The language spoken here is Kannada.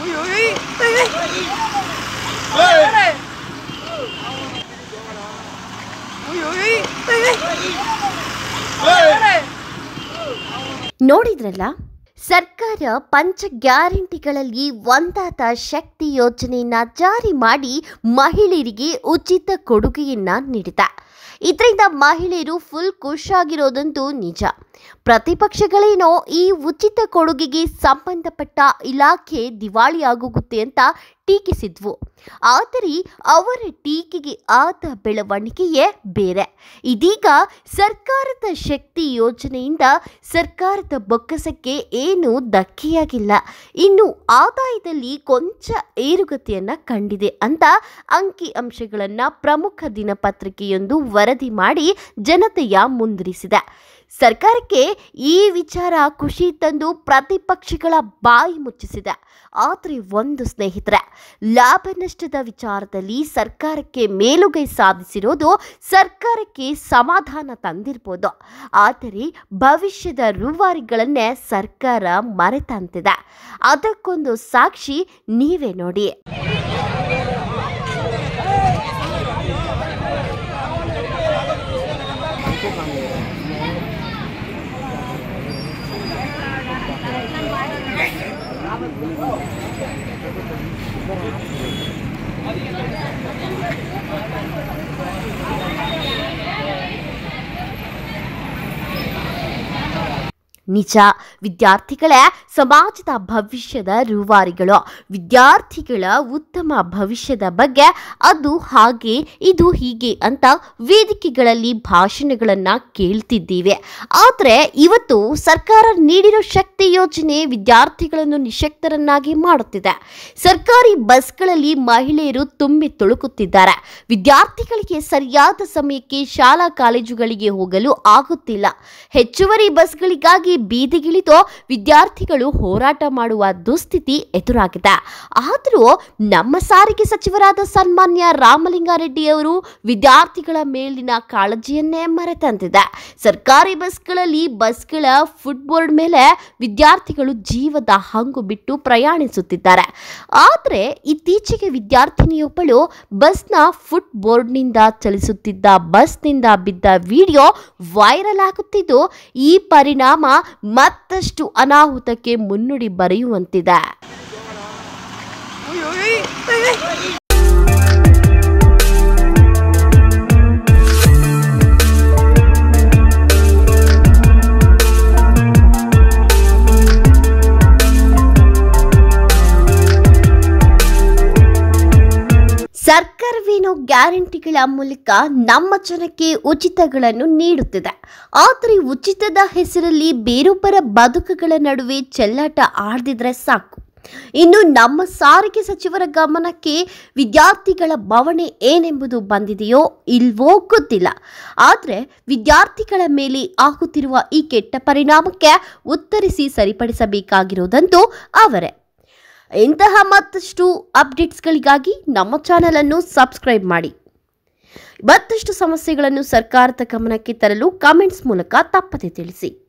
Ui, ui, ui. Ui, ui. Ui, ui, ui. Ui, ui. ನೋಡಿದ್ರಲ್ಲ ಸರ್ಕಾರ ಪಂಚ ಗ್ಯಾರಂಟಿಗಳಲ್ಲಿ ಒಂದಾದ ಶಕ್ತಿ ಯೋಜನೆಯನ್ನ ಜಾರಿ ಮಾಡಿ ಮಹಿಳೆಯರಿಗೆ ಉಚಿತ ಕೊಡುಗೆಯನ್ನ ನೀಡಿದೆ ಇದರಿಂದ ಮಹಿಳೆಯರು ಫುಲ್ ಖುಷಾಗಿರೋದಂತೂ ನಿಜ ಪ್ರತಿಪಕ್ಷಗಳೇನೋ ಈ ಉಚಿತ ಕೊಡುಗೆಗೆ ಸಂಬಂಧಪಟ್ಟ ಇಲಾಖೆ ದಿವಾಳಿಯಾಗೋಗುತ್ತೆ ಅಂತ ಟೀಕಿಸಿದ್ವು ಆದರೆ ಅವರ ಟೀಕೆಗೆ ಆದ ಬೆಳವಣಿಗೆಯೇ ಬೇರೆ ಇದೀಗ ಸರ್ಕಾರದ ಶಕ್ತಿ ಯೋಜನೆಯಿಂದ ಸರ್ಕಾರದ ಬೊಕ್ಕಸಕ್ಕೆ ಏನೂ ಧಕ್ಕೆಯಾಗಿಲ್ಲ ಇನ್ನು ಆದಾಯದಲ್ಲಿ ಕೊಂಚ ಏರುಗತಿಯನ್ನ ಕಂಡಿದೆ ಅಂತ ಅಂಕಿ ಅಂಶಗಳನ್ನು ಪ್ರಮುಖ ದಿನಪತ್ರಿಕೆಯೊಂದು ವರದಿ ಮಾಡಿ ಜನತೆಯ ಮುಂದಿರಿಸಿದೆ ಸರ್ಕಾರಕ್ಕೆ ಈ ವಿಚಾರ ಖುಷಿ ತಂದು ಪ್ರತಿಪಕ್ಷಗಳ ಬಾಯಿ ಮುಚ್ಚಿಸಿದೆ ಆದರೆ ಒಂದು ಸ್ನೇಹಿತರೆ ಲಾಭ ನಷ್ಟದ ವಿಚಾರದಲ್ಲಿ ಸರ್ಕಾರಕ್ಕೆ ಮೇಲುಗೈ ಸಾಧಿಸಿರೋದು ಸರ್ಕಾರಕ್ಕೆ ಸಮಾಧಾನ ತಂದಿರ್ಬೋದು ಆದರೆ ಭವಿಷ್ಯದ ರೂವಾರಿಗಳನ್ನೇ ಸರ್ಕಾರ ಮರೆತಂತಿದೆ ಅದಕ್ಕೊಂದು ಸಾಕ್ಷಿ ನೀವೇ ನೋಡಿ ನಿಜ ವಿದ್ಯಾರ್ಥಿಗಳೇ ಸಮಾಜದ ಭವಿಷ್ಯದ ರೂವಾರಿಗಳು ವಿದ್ಯಾರ್ಥಿಗಳ ಉತ್ತಮ ಭವಿಷ್ಯದ ಬಗ್ಗೆ ಅದು ಹಾಗೆ ಇದು ಹೀಗೆ ಅಂತ ವೇದಿಕೆಗಳಲ್ಲಿ ಭಾಷಣಗಳನ್ನು ಕೇಳ್ತಿದ್ದೀವಿ ಆದರೆ ಇವತ್ತು ಸರ್ಕಾರ ನೀಡಿರೋ ಶಕ್ತಿ ಯೋಜನೆ ವಿದ್ಯಾರ್ಥಿಗಳನ್ನು ನಿಶಕ್ತರನ್ನಾಗಿ ಮಾಡುತ್ತಿದೆ ಸರ್ಕಾರಿ ಬಸ್ಗಳಲ್ಲಿ ಮಹಿಳೆಯರು ತುಂಬಿ ತುಳುಕುತ್ತಿದ್ದಾರೆ ವಿದ್ಯಾರ್ಥಿಗಳಿಗೆ ಸರಿಯಾದ ಸಮಯಕ್ಕೆ ಶಾಲಾ ಕಾಲೇಜುಗಳಿಗೆ ಹೋಗಲು ಆಗುತ್ತಿಲ್ಲ ಹೆಚ್ಚುವರಿ ಬಸ್ಗಳಿಗಾಗಿ ಬೀದಿಗಿಳಿದು ವಿದ್ಯಾರ್ಥಿಗಳು ಹೋರಾಟ ಮಾಡುವ ದುಸ್ಥಿತಿ ಎದುರಾಗಿದೆ ಆದರೂ ನಮ್ಮ ಸಾರಿಗೆ ಸಚಿವರಾದ ಸನ್ಮಾನ್ಯ ರಾಮಲಿಂಗಾರೆಡ್ಡಿ ಅವರು ವಿದ್ಯಾರ್ಥಿಗಳ ಮೇಲಿನ ಕಾಳಜಿಯನ್ನೇ ಮರೆತಂತಿದೆ ಸರ್ಕಾರಿ ಬಸ್ಗಳಲ್ಲಿ ಬಸ್ಗಳ ಫುಟ್ಬೋರ್ಡ್ ಮೇಲೆ ವಿದ್ಯಾರ್ಥಿಗಳು ಜೀವದ ಹಂಗು ಬಿಟ್ಟು ಪ್ರಯಾಣಿಸುತ್ತಿದ್ದಾರೆ ಆದರೆ ಇತ್ತೀಚೆಗೆ ವಿದ್ಯಾರ್ಥಿನಿಯೊಬ್ಬಳು ಬಸ್ನ ಫುಟ್ ಬೋರ್ಡ್ನಿಂದ ಚಲಿಸುತ್ತಿದ್ದ ಬಸ್ನಿಂದ ಬಿದ್ದ ವಿಡಿಯೋ ವೈರಲ್ ಆಗುತ್ತಿದ್ದು ಈ ಪರಿಣಾಮ ಮತ್ತಷ್ಟು ಅನಾಹುತಕ್ಕೆ ಮುನ್ನುಡಿ ಬರೆಯುವಂತಿದೆ Ui, ui, ui. Ui, ui. ಸರ್ಕಾರವೇನೋ ಗ್ಯಾರಂಟಿಗಳ ಮೂಲಕ ನಮ್ಮ ಜನಕ್ಕೆ ಉಚಿತಗಳನ್ನು ನೀಡುತ್ತಿದೆ ಆದರೆ ಉಚಿತದ ಹೆಸರಲ್ಲಿ ಬೇರೊಬ್ಬರ ಬದುಕುಗಳ ನಡುವೆ ಚೆಲ್ಲಾಟ ಆಡ್ದಿದ್ರೆ ಸಾಕು ಇನ್ನು ನಮ್ಮ ಸಾರಿಗೆ ಸಚಿವರ ಗಮನಕ್ಕೆ ವಿದ್ಯಾರ್ಥಿಗಳ ಬವಣೆ ಏನೆಂಬುದು ಬಂದಿದೆಯೋ ಇಲ್ವೋ ಗೊತ್ತಿಲ್ಲ ಆದರೆ ವಿದ್ಯಾರ್ಥಿಗಳ ಮೇಲೆ ಆಗುತ್ತಿರುವ ಈ ಕೆಟ್ಟ ಪರಿಣಾಮಕ್ಕೆ ಉತ್ತರಿಸಿ ಸರಿಪಡಿಸಬೇಕಾಗಿರುವುದಂತೂ ಅವರೇ ಇಂತಹ ಮತ್ತಷ್ಟು ಅಪ್ಡೇಟ್ಸ್ಗಳಿಗಾಗಿ ನಮ್ಮ ಚಾನಲನ್ನು ಸಬ್ಸ್ಕ್ರೈಬ್ ಮಾಡಿ ಮತ್ತಷ್ಟು ಸಮಸ್ಯೆಗಳನ್ನು ಸರ್ಕಾರದ ಗಮನಕ್ಕೆ ತರಲು ಕಾಮೆಂಟ್ಸ್ ಮೂಲಕ ತಪ್ಪದೆ ತಿಳಿಸಿ